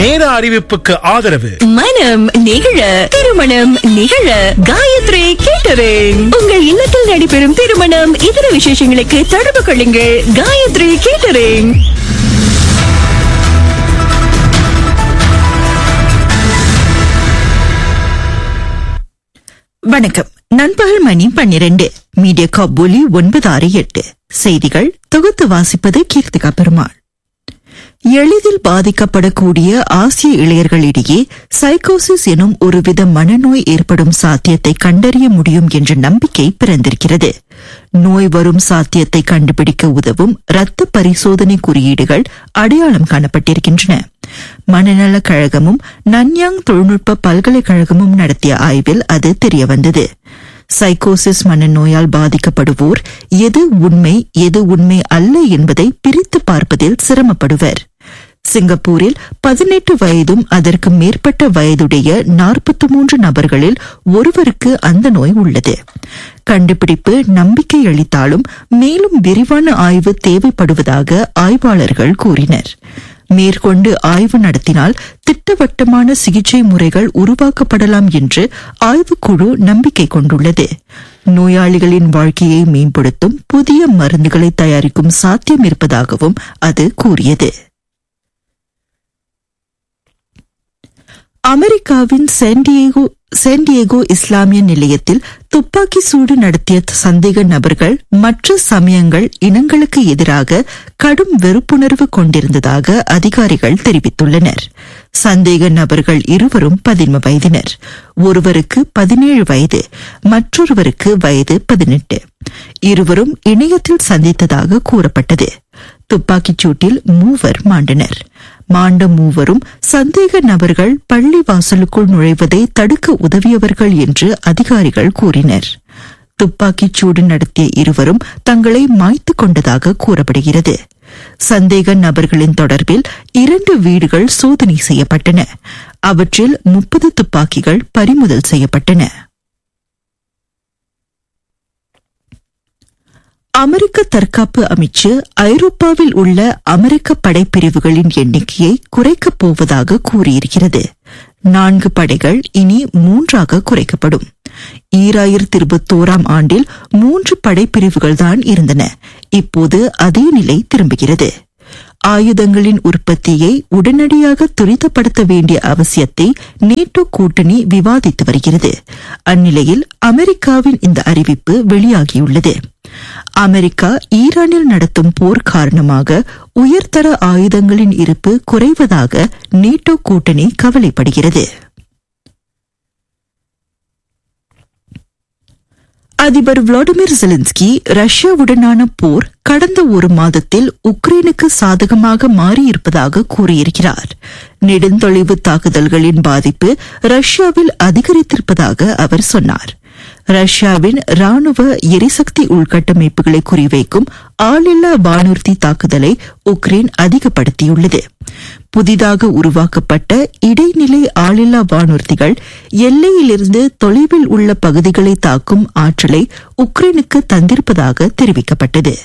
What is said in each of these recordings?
நேர அறிவிப்புக்கு ஆதரவு மனம் நிகழ திருமணம் நிகழ காயத்ரி கேட்டரிங் உங்கள் இல்லத்தில் நடைபெறும் திருமணம் இதர விசேஷங்களுக்கு தொடர்பு கொள்ளுங்கள் காயத்ரி கேட்டரிங் வணக்கம் நண்பகல் மணி பன்னிரண்டு மீடியா காபூலி ஒன்பது ஆறு எட்டு செய்திகள் தொகுத்து வாசிப்பது கீர்த்திகா பெருமாள் எளிதில் பாதிக்கப்படக்கூடிய ஆசிய இளையர்களிடையே சைக்கோசிஸ் எனும் ஒருவித மனநோய் ஏற்படும் சாத்தியத்தை கண்டறிய முடியும் என்ற நம்பிக்கை பிறந்திருக்கிறது நோய் வரும் சாத்தியத்தை கண்டுபிடிக்க உதவும் இரத்த பரிசோதனை குறியீடுகள் அடையாளம் காணப்பட்டிருக்கின்றன மனநலக் கழகமும் நன்யாங் தொழில்நுட்ப பல்கலைக்கழகமும் நடத்திய ஆய்வில் அது தெரியவந்தது சைக்கோசிஸ் மனநோயால் பாதிக்கப்படுவோர் எது உண்மை எது உண்மை அல்ல என்பதை பிரித்து பார்ப்பதில் சிரமப்படுவர் சிங்கப்பூரில் பதினெட்டு வயதும் அதற்கு மேற்பட்ட வயதுடைய நாற்பத்தி மூன்று நபர்களில் ஒருவருக்கு அந்த நோய் உள்ளது கண்டுபிடிப்பு நம்பிக்கை அளித்தாலும் மேலும் விரிவான ஆய்வு தேவைப்படுவதாக ஆய்வாளர்கள் கூறினர் மேற்கொண்டு ஆய்வு நடத்தினால் திட்டவட்டமான சிகிச்சை முறைகள் உருவாக்கப்படலாம் என்று ஆய்வுக்குழு நம்பிக்கை கொண்டுள்ளது நோயாளிகளின் வாழ்க்கையை மேம்படுத்தும் புதிய மருந்துகளை தயாரிக்கும் சாத்தியம் இருப்பதாகவும் அது கூறியது அமெரிக்காவின் சான்டியேகோ சான்டியேகோ இஸ்லாமிய நிலையத்தில் துப்பாக்கி சூடு நடத்திய சந்தேக நபர்கள் மற்ற சமயங்கள் இனங்களுக்கு எதிராக கடும் வெறுப்புணர்வு கொண்டிருந்ததாக அதிகாரிகள் தெரிவித்துள்ளனர் சந்தேக நபர்கள் இருவரும் பதின்ம வயதினர் ஒருவருக்கு பதினேழு வயது மற்றொருவருக்கு வயது பதினெட்டு இருவரும் இணையத்தில் சந்தித்ததாக கூறப்பட்டது துப்பாக்கிச் சூட்டில் மூவர் மாண்டனர் மாண்ட மூவரும் சந்தேக நபர்கள் பள்ளி வாசலுக்குள் நுழைவதை தடுக்க உதவியவர்கள் என்று அதிகாரிகள் கூறினர் துப்பாக்கிச் சூடு நடத்திய இருவரும் தங்களை மாய்த்துக் கொண்டதாக கூறப்படுகிறது சந்தேக நபர்களின் தொடர்பில் இரண்டு வீடுகள் சோதனை செய்யப்பட்டன அவற்றில் முப்பது துப்பாக்கிகள் பறிமுதல் செய்யப்பட்டன அமெரிக்க தற்காப்பு அமைச்சு ஐரோப்பாவில் உள்ள அமெரிக்க படைப்பிரிவுகளின் எண்ணிக்கையை குறைக்கப் போவதாக கூறியிருக்கிறது நான்கு படைகள் இனி மூன்றாக குறைக்கப்படும் ஈராயிரத்தி இருபத்தோராம் ஆண்டில் மூன்று படைப்பிரிவுகள்தான் இருந்தன இப்போது அதே நிலை திரும்புகிறது ஆயுதங்களின் உற்பத்தியை உடனடியாக துரிதப்படுத்த வேண்டிய அவசியத்தை நேட்டோ கூட்டணி விவாதித்து வருகிறது அந்நிலையில் அமெரிக்காவின் இந்த அறிவிப்பு வெளியாகியுள்ளது அமெரிக்கா ஈரானில் நடத்தும் போர் காரணமாக உயர்தர ஆயுதங்களின் இருப்பு குறைவதாக நேட்டோ கூட்டணி கவலைப்படுகிறது அதிபர் விளாடிமிர் ஜெலன்ஸ்கி ரஷ்யாவுடனான போர் கடந்த ஒரு மாதத்தில் உக்ரைனுக்கு சாதகமாக மாறியிருப்பதாக கூறியிருக்கிறார் நெடுந்தொலைவு தாக்குதல்களின் பாதிப்பு ரஷ்யாவில் அதிகரித்திருப்பதாக அவர் சொன்னார் ரஷ்யாவின் ராணுவ எரிசக்தி உள்கட்டமைப்புகளை குறிவைக்கும் ஆளில்லா வானூர்தி தாக்குதலை உக்ரைன் அதிகப்படுத்தியுள்ளது புதிதாக உருவாக்கப்பட்ட இடைநிலை ஆளில்லா வானூர்திகள் எல்லையிலிருந்து தொலைவில் உள்ள பகுதிகளை தாக்கும் ஆற்றலை உக்ரைனுக்கு தந்திருப்பதாக தெரிவிக்கப்பட்டது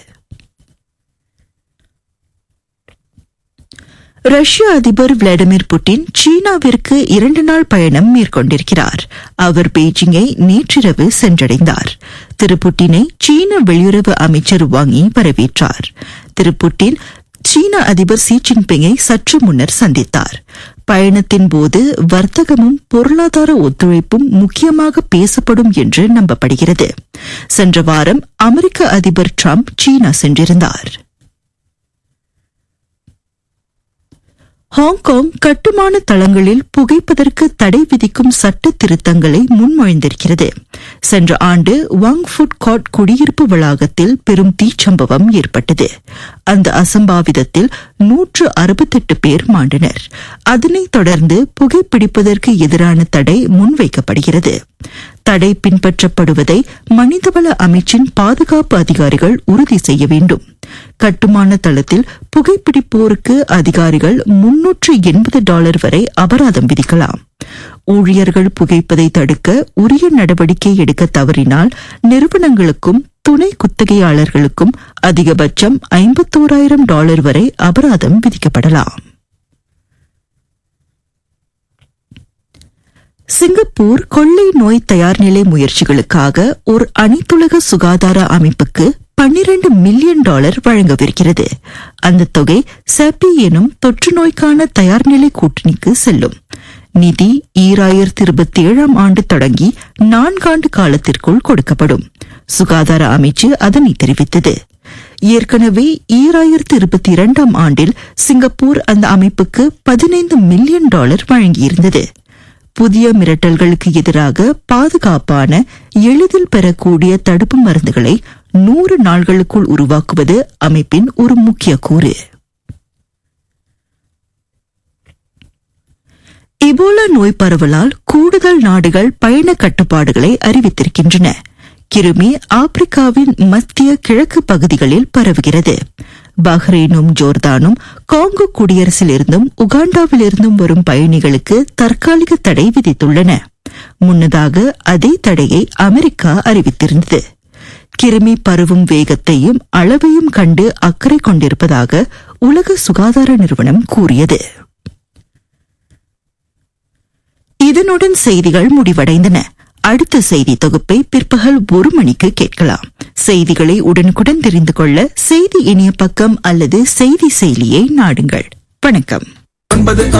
ரஷ்ய அதிபர் விளாடிமிர் புட்டின் சீனாவிற்கு இரண்டு நாள் பயணம் மேற்கொண்டிருக்கிறார் அவர் பெய்ஜிங்கை நேற்றிரவு சென்றடைந்தார் திரு புட்டினை சீன வெளியுறவு அமைச்சர் வாங்கி வரவேற்றார் திரு புட்டின் சீன அதிபர் சி ஜின்பிங்கை சற்று முன்னர் சந்தித்தார் பயணத்தின் போது வர்த்தகமும் பொருளாதார ஒத்துழைப்பும் முக்கியமாக பேசப்படும் என்று நம்பப்படுகிறது சென்ற வாரம் அமெரிக்க அதிபர் டிரம்ப் சீனா சென்றிருந்தார் ஹாங்காங் கட்டுமான தளங்களில் புகைப்பதற்கு தடை விதிக்கும் சட்ட திருத்தங்களை முன்மொழிந்திருக்கிறது சென்ற ஆண்டு வாங் ஃபுட் கார்ட் குடியிருப்பு வளாகத்தில் பெரும் தீச்சம்பவம் ஏற்பட்டது அந்த அசம்பாவிதத்தில் நூற்று அறுபத்தெட்டு பேர் மாண்டனர் அதனைத் தொடர்ந்து புகைப்பிடிப்பதற்கு எதிரான தடை முன்வைக்கப்படுகிறது தடை பின்பற்றப்படுவதை மனிதவள அமைச்சின் பாதுகாப்பு அதிகாரிகள் உறுதி செய்ய வேண்டும் கட்டுமான தளத்தில் புகைப்பிடிப்போருக்கு அதிகாரிகள் முன்னூற்று எண்பது டாலர் வரை அபராதம் விதிக்கலாம் ஊழியர்கள் புகைப்பதை தடுக்க உரிய நடவடிக்கை எடுக்க தவறினால் நிறுவனங்களுக்கும் துணை குத்தகையாளர்களுக்கும் அதிகபட்சம் ஐம்பத்தோராயிரம் டாலர் வரை அபராதம் விதிக்கப்படலாம் சிங்கப்பூர் கொள்ளை நோய் தயார்நிலை முயற்சிகளுக்காக ஒரு அனைத்துலக சுகாதார அமைப்புக்கு 12 மில்லியன் டாலர் வழங்கவிருக்கிறது அந்த தொகை செபி எனும் தொற்று நோய்க்கான தயார்நிலை கூட்டணிக்கு செல்லும் நிதி ஈராயிரத்தி இருபத்தி ஏழாம் ஆண்டு தொடங்கி நான்காண்டு காலத்திற்குள் கொடுக்கப்படும் சுகாதார அமைச்சு அதனை தெரிவித்தது ஏற்கனவே ஈராயிரத்தி இருபத்தி இரண்டாம் ஆண்டில் சிங்கப்பூர் அந்த அமைப்புக்கு பதினைந்து மில்லியன் டாலர் வழங்கியிருந்தது புதிய மிரட்டல்களுக்கு எதிராக பாதுகாப்பான எளிதில் பெறக்கூடிய தடுப்பு மருந்துகளை நூறு நாள்களுக்குள் உருவாக்குவது அமைப்பின் ஒரு முக்கிய கூறு இபோலா நோய் பரவலால் கூடுதல் நாடுகள் பயண கட்டுப்பாடுகளை அறிவித்திருக்கின்றன கிருமி ஆப்பிரிக்காவின் மத்திய கிழக்கு பகுதிகளில் பரவுகிறது பஹ்ரைனும் ஜோர்தானும் காங்கோ குடியரசிலிருந்தும் உகாண்டாவிலிருந்தும் வரும் பயணிகளுக்கு தற்காலிக தடை விதித்துள்ளன முன்னதாக அதே தடையை அமெரிக்கா அறிவித்திருந்தது கிருமி பரவும் வேகத்தையும் அளவையும் கண்டு அக்கறை கொண்டிருப்பதாக உலக சுகாதார நிறுவனம் கூறியது இதனுடன் செய்திகள் முடிவடைந்தன அடுத்த செய்தி தொகுப்பை பிற்பகல் ஒரு மணிக்கு கேட்கலாம் செய்திகளை உடனுக்குடன் தெரிந்து கொள்ள செய்தி இணைய பக்கம் அல்லது செய்தி செயலியை நாடுங்கள் வணக்கம் ஒன்பது